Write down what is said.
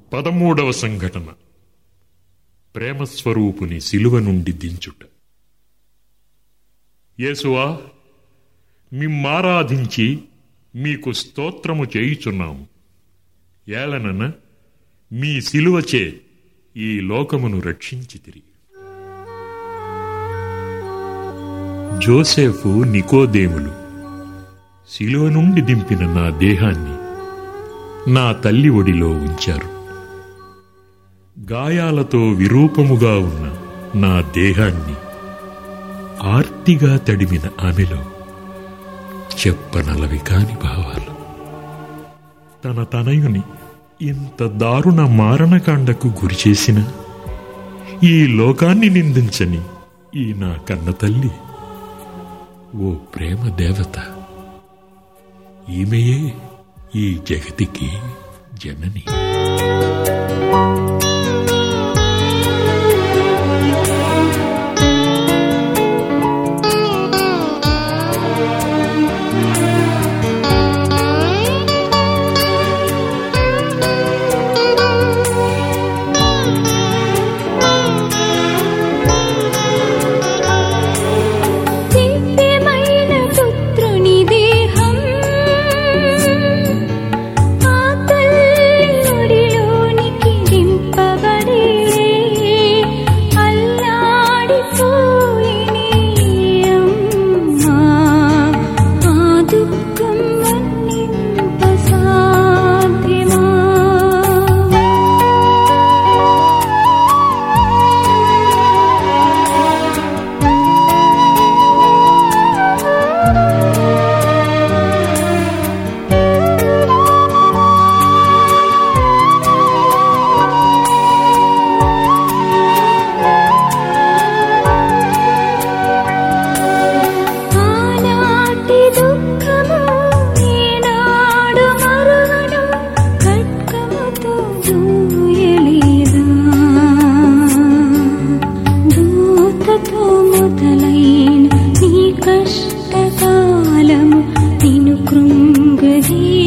పదమూడవ సంఘటన ప్రేమస్వరూపుని శిలువ నుండి దించుట యేసువా మిమ్మారాధించి మీకు స్తోత్రము చేయుచున్నాము ఏలనన మీ శిలువచే ఈ లోకమును రక్షించితిరి జోసేఫు నికోదేములు శిలువ నుండి దింపిన నా దేహాన్ని నా తల్లి ఒడిలో ఉంచారు గాయాలతో విరూపముగా ఉన్న నా దేహాన్ని ఆర్తిగా తడిమిన ఆమెలో చెప్పనలవి కాని భావాలు తన తనయుని ఇంత దారుణ మారణకాండకు గురిచేసిన ఈ లోకాన్ని నిందించని ఈ నా కన్న తల్లి ఓ ప్రేమ దేవత ఈమెయే ఈ జగతికి జనని దివ్యమైన పుత్రుని దేహం ఆ తల్లి ఒడిలోనికి దింపబడి అల్లాడిపోయినే అమ్మా ఆ దుఃఖం వర్ణింప సాధ్యమా ఆనాటి దుఃఖము ఈనాడు మరువను ఖడ్గముతో దూయలేదా దూతతో మొదలైన నీ కష్టకాలము నిన్ను కృంగదీ